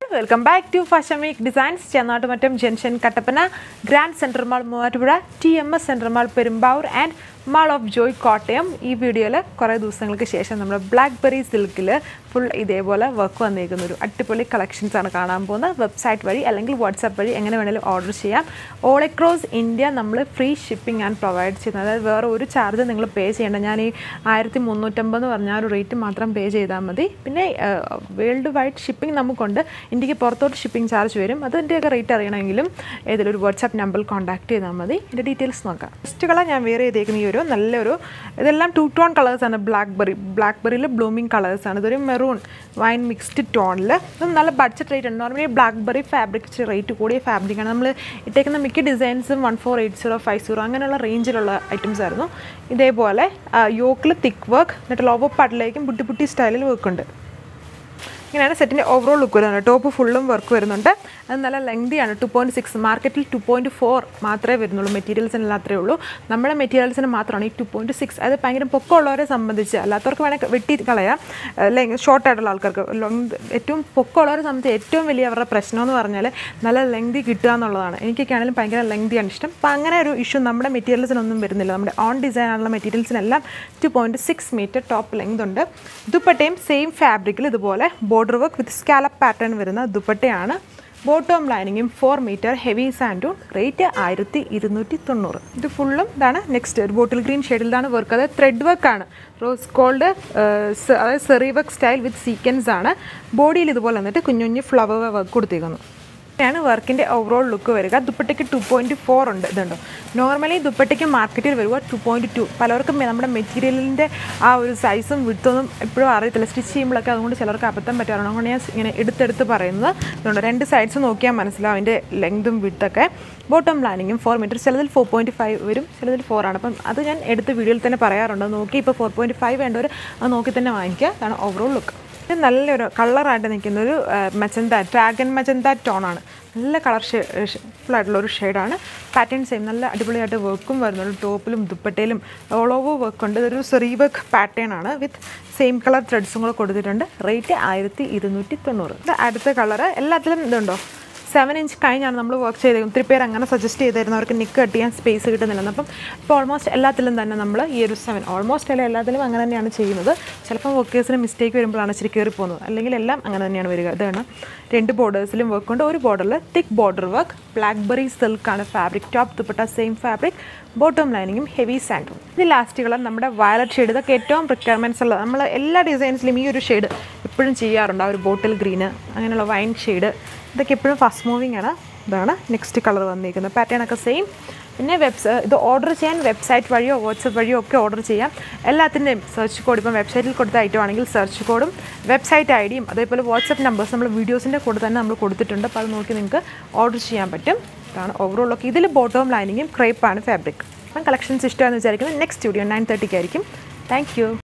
welcome back to Fashion Week Designs Chennattumattam junction Kattappana Grand Central Mall Muvattupuzha T M S Central Mall Perumbavoor and Mall of Joy Kottayam ഈ വീഡിയോയിൽ കുറേ ദിവസങ്ങൾക്ക് ശേഷം നമ്മൾ blackberry സിൽക്കിൽ ഫുൾ ഇതേപോലെ വർക്ക് വന്നിരിക്കുന്ന ഒരു അടിപൊളി കളക്ഷൻസ് ആണ് കാണാൻ പോകുന്നത് വെബ്സൈറ്റ് വഴി അല്ലെങ്കിൽ വാട്സാപ്പ് വഴി എങ്ങനെ വേണമെങ്കിലും ഓർഡർ ചെയ്യാം ഓൾ അക്രോസ് ഇന്ത്യ നമ്മൾ ഫ്രീ ഷിപ്പിംഗ് ആണ് പ്രൊവൈഡ് ചെയ്യുന്നത് അതായത് വേറെ ഒരു ചാർജ് നിങ്ങൾ പേ ചെയ്യേണ്ട ഞാൻ ഈ ആയിരത്തി മുന്നൂറ്റമ്പത് എന്ന് പറഞ്ഞ ആ ഒരു റേറ്റ് മാത്രം പേ ചെയ്താൽ മതി പിന്നെ വേൾഡ് വൈഡ് ഷിപ്പിംഗ് നമുക്കുണ്ട് ഇന്ത്യക്ക് പുറത്തോട്ട് ഷിപ്പിംഗ് ചാർജ് വരും അതിൻ്റെയൊക്കെ റേറ്റ് അറിയണമെങ്കിലും ഏതെങ്കിലും ഒരു വാട്സാപ്പ് നമ്പറിൽ കോൺടാക്ട് ചെയ്താൽ മതി ഇതിൻ്റെ ഡീറ്റെയിൽസ് നോക്കാം ഫസ്റ്റ് കളർ ഞാൻ വേറെ ചെയ്തേക്കുന്ന ഈ ഒരു നല്ലൊരു ഇതെല്ലാം ടു ടോൺ കളേഴ്സാണ് ബ്ലാക്ക് ബെറി ബ്ലാക്ക് ബെറിയിൽ ബ്ലൂമിങ് കളേഴ്സാണ് ഇതൊരു മെറൂൺ വൈൻ മിക്സ്ഡ് ടോണിൽ ഇത് നല്ല ബഡ്ജറ്റ് റേറ്റ് ഉണ്ട് normally blackberry fabric rate കൂടിയ ഫാബ്രിക്കാണ് നമ്മൾ ഇട്ടേക്കുന്ന മിക്ക ഡിസൈൻസും one four eight zero five zero അങ്ങനെയുള്ള റേഞ്ചിലുള്ള ഐറ്റംസ് ആയിരുന്നു ഇതേപോലെ യോക്കിൽ തിക്ക് വർക്ക് എന്നിട്ട് ലോവർ പാട്ടിലേക്കും പുട്ടി പുട്ടി സ്റ്റൈലിൽ വർക്ക് ഉണ്ട് ഇങ്ങനെയാണ് സെറ്റിൻ്റെ ഓവറോൾ ലുക്ക് വരുന്നത് ടോപ്പ് ഫുള്ളും വർക്ക് വരുന്നുണ്ട് അത് നല്ല ലെങ്തിയാണ് ടു പോയിൻറ്റ് സിക്സ് മാർക്കറ്റിൽ ടു പോയിൻറ്റ് ഫോർ മാത്രമേ വരുന്നുള്ളൂ മെറ്റീരിയൽസിനെല്ലാം അത്രേ ഉള്ളൂ നമ്മുടെ മെറ്റീരിയൽസിന് മാത്രമാണ് ഈ ടു പോയിൻറ്റ് സിക്സ് അത് ഭയങ്കര പൊക്കമുള്ളവരെ സംബന്ധിച്ച് അല്ലാത്തവർക്ക് വേണമെങ്കിൽ വെട്ടി കളയാം ലെങ് ഷോർട്ടായിട്ടുള്ള ആൾക്കാർക്ക് ലോങ് ഏറ്റവും പൊക്കമുള്ളവരെ സംബന്ധിച്ച് ഏറ്റവും വലിയ അവരുടെ പ്രശ്നം എന്ന് പറഞ്ഞാൽ നല്ല ലെങ്തി കിട്ടുക എന്നുള്ളതാണ് എനിക്കൊക്കെ ആണെങ്കിലും ഭയങ്കര ലെങ്തിയാണ് ഇഷ്ടം അപ്പോൾ അങ്ങനെ ഒരു ഇഷ്യൂ നമ്മുടെ മെറ്റീരിയൽസിനൊന്നും വരുന്നില്ല നമ്മുടെ ഓൺ ഡിസൈൻ ആണുള്ള മെറ്റീരിയൽസിനെല്ലാം two point six metre top length ഉണ്ട് ദുപ്പട്ടയും സെയിം ഫാബ്രിക്കിൽ ഇതുപോലെ border work with scallop pattern വരുന്ന ദുപ്പട്ടയാണ് ബോട്ടം ലൈനിങ്ങും ഫോർ മീറ്റർ ഹെവി സാൻഡും റേറ്റ് ആയിരത്തി ഇരുന്നൂറ്റി തൊണ്ണൂറ് ഇത് ഫുള്ളും ഇതാണ് നെക്സ്റ്റ് ഒരു ബോട്ടിൽ ഗ്രീൻ ഷെയ്ഡിലാണ് വർക്ക് അത് ത്രെഡ് വർക്കാണ് റോസ് ഗോൾഡ് അതായത് സെറി വർക്ക് സ്റ്റൈൽ വിത്ത് സീക്വൻസ് ആണ് ബോഡിയിൽ ഇതുപോലെ വന്നിട്ട് കുഞ്ഞു കുഞ്ഞു ഫ്ലവർ വർക്ക് കൊടുത്തേക്കുന്നു ാണ് വർക്കിൻ്റെ ഓവറോൾ ലുക്ക് വരിക ദുപ്പട്ടയ്ക്ക് ടു പോയിൻറ്റ് ഫോർ ഉണ്ട് ഇതുണ്ടോ നോർമലി ദുപ്പട്ടയ്ക്ക് മാർക്കറ്റിൽ വരുക ടു പോയിൻറ്റ് ടു പലർക്കും നമ്മുടെ മെറ്റീരിയലിൻ്റെ ആ ഒരു സൈസും വിട്ടൊന്നും എപ്പോഴും അറിയത്തില്ല സ്റ്റിച്ച് ചെയ്യുമ്പോഴൊക്കെ അതുകൊണ്ട് ചിലർക്ക് അബദ്ധം പറ്റാറുണ്ട് അതുകൊണ്ട് ഞാൻ ഇങ്ങനെ എടുത്തെടുത്ത് പറയുന്നത് ഇതുണ്ട് രണ്ട് സൈഡ്സ് നോക്കിയാൽ മനസ്സിലാവും അതിൻ്റെ ലെങ്തും വിട്ടൊക്കെ ബോട്ടം ലൈനിങ്ങും ഫോർ മീറ്റർ ചിലതിൽ ഫോർ പോയിൻറ്റ് ഫൈവ് വരും ചിലതിൽ ഫോർ ആണ് അപ്പം അത് ഞാൻ എടുത്ത വീഡിയോയിൽ തന്നെ പറയാറുണ്ട് അത് നോക്കി ഇപ്പോൾ ഫോർ പോയിൻറ്റ് ഫൈവ് വേണ്ടവർ അത് നോക്കി തന്നെ വാങ്ങിക്കുക അതാണ് ഓവറോൾ ലുക്ക് ഇത് നല്ലൊരു കളറായിട്ട് നിൽക്കുന്ന ഒരു മച്ചന്ത ഡ്രാഗൺ മച്ചന്ത ടോണാണ് നല്ല കളർ ഫുള്ളായിട്ടുള്ള ഒരു ഷെയ്ഡാണ് പാറ്റേൺ സെയിം നല്ല അടിപൊളിയായിട്ട് വർക്കും വരുന്നുണ്ട് ടോപ്പിലും ദുപ്പട്ടയിലും ഓൾ ഓവർ വർക്ക് ഉണ്ട് ഇതൊരു സെറി വർക്ക് പാറ്റേൺ ആണ് വിത്ത് സെയിം കളർ ത്രെഡ്സും കൂടെ കൊടുത്തിട്ടുണ്ട് റേറ്റ് ആയിരത്തി ഇരുന്നൂറ്റി തൊണ്ണൂറ് ഇത് അടുത്ത കളറ് എല്ലാത്തിലും ഇതുണ്ടോ സെവൻ ഇഞ്ച് കഴിഞ്ഞാണ് നമ്മൾ വർക്ക് ചെയ്തത് ഒത്തിരി പേര് അങ്ങനെ സജസ്റ്റ് ചെയ്തായിരുന്നു അവർക്ക് നിക്ക് കട്ട് ചെയ്യാൻ സ്പേസ് കിട്ടുന്നില്ലെന്ന് അപ്പം ഇപ്പോൾ ഓൾമോസ്റ്റ് എല്ലാത്തിലും തന്നെ നമ്മൾ ഈ ഒരു സെവൻ ഓൾമോസ്റ്റ് അല്ല എല്ലാത്തിലും അങ്ങനെ തന്നെയാണ് ചെയ്യുന്നത് ചിലപ്പോൾ വർക്കേഴ്സിന് മിസ്റ്റേക്ക് വരുമ്പോഴാണ് ഇച്ചിരി കയറി പോകുന്നത് അല്ലെങ്കിൽ എല്ലാം അങ്ങനെ തന്നെയാണ് വരിക ഇതാണ് രണ്ട് ബോർഡേഴ്സിലും വർക്ക് ഉണ്ട് ഒരു ബോർഡറിൽ തിക്ക് ബോർഡർ വർക്ക് ബ്ലാക്ക്ബെറി സിൽക്കാണ് fabric top dupatta same fabric bottom ലൈനിങ്ങും ഹെവി സാൻഡും ഇത് ലാസ്റ്റ് കളർ നമ്മുടെ വയലറ്റ് ഷെയ്ഡ് ഇതൊക്കെ ഏറ്റവും റിക്വയർമെൻറ്റ്സ് ഉള്ളത് നമ്മൾ എല്ലാ ഡിസൈൻസിലും ഈ ഒരു ഷെയ്ഡ് എപ്പോഴും ചെയ്യാറുണ്ട് ആ ഒരു ബോട്ടിൽ ഗ്രീന് അങ്ങനെയുള്ള വൈൻ ഷെയ്ഡ് ഇതൊക്കെ എപ്പോഴും ഫസ്റ്റ് മൂവിങ് ആണ് ഇതാണ് നെക്സ്റ്റ് കളർ വന്നിരിക്കുന്നത് പാറ്റേൺ ഒക്കെ സെയിം പിന്നെ വെബ്സ് ഇത് ഓർഡർ ചെയ്യാൻ വെബ്സൈറ്റ് വഴിയോ വാട്സപ്പ് വഴിയോ ഒക്കെ ഓർഡർ ചെയ്യാം എല്ലാത്തിൻ്റെയും സെർച്ച് കോഡ് ഇപ്പം വെബ്സൈറ്റിൽ കൊടുത്ത ഐറ്റം ആണെങ്കിൽ സെർച്ച് കോഡും വെബ്സൈറ്റ് ഐ ഡിയും അതേപോലെ വാട്സപ്പ് നമ്പേഴ്സ് നമ്മൾ വീഡിയോസിൻ്റെ കൂടെ തന്നെ നമ്മൾ കൊടുത്തിട്ടുണ്ട് അപ്പോൾ അത് നോക്കി നിങ്ങൾക്ക് ഓർഡർ ചെയ്യാൻ പറ്റും ഇതാണ് ഓവറോൾ ഒക്കെ ഇതിൽ ബോട്ടവും ലൈനിങ്ങും ക്രേപ്പാണ് ഫാബ്രിക് അപ്പം കളക്ഷൻസ് ഇഷ്ടമാണെന്ന് വിചാരിക്കുന്നത് നെക്സ്റ്റ് വീഡിയോ നയൻ തേർട്ടിക്ക് ആയിരിക്കും താങ്ക് യു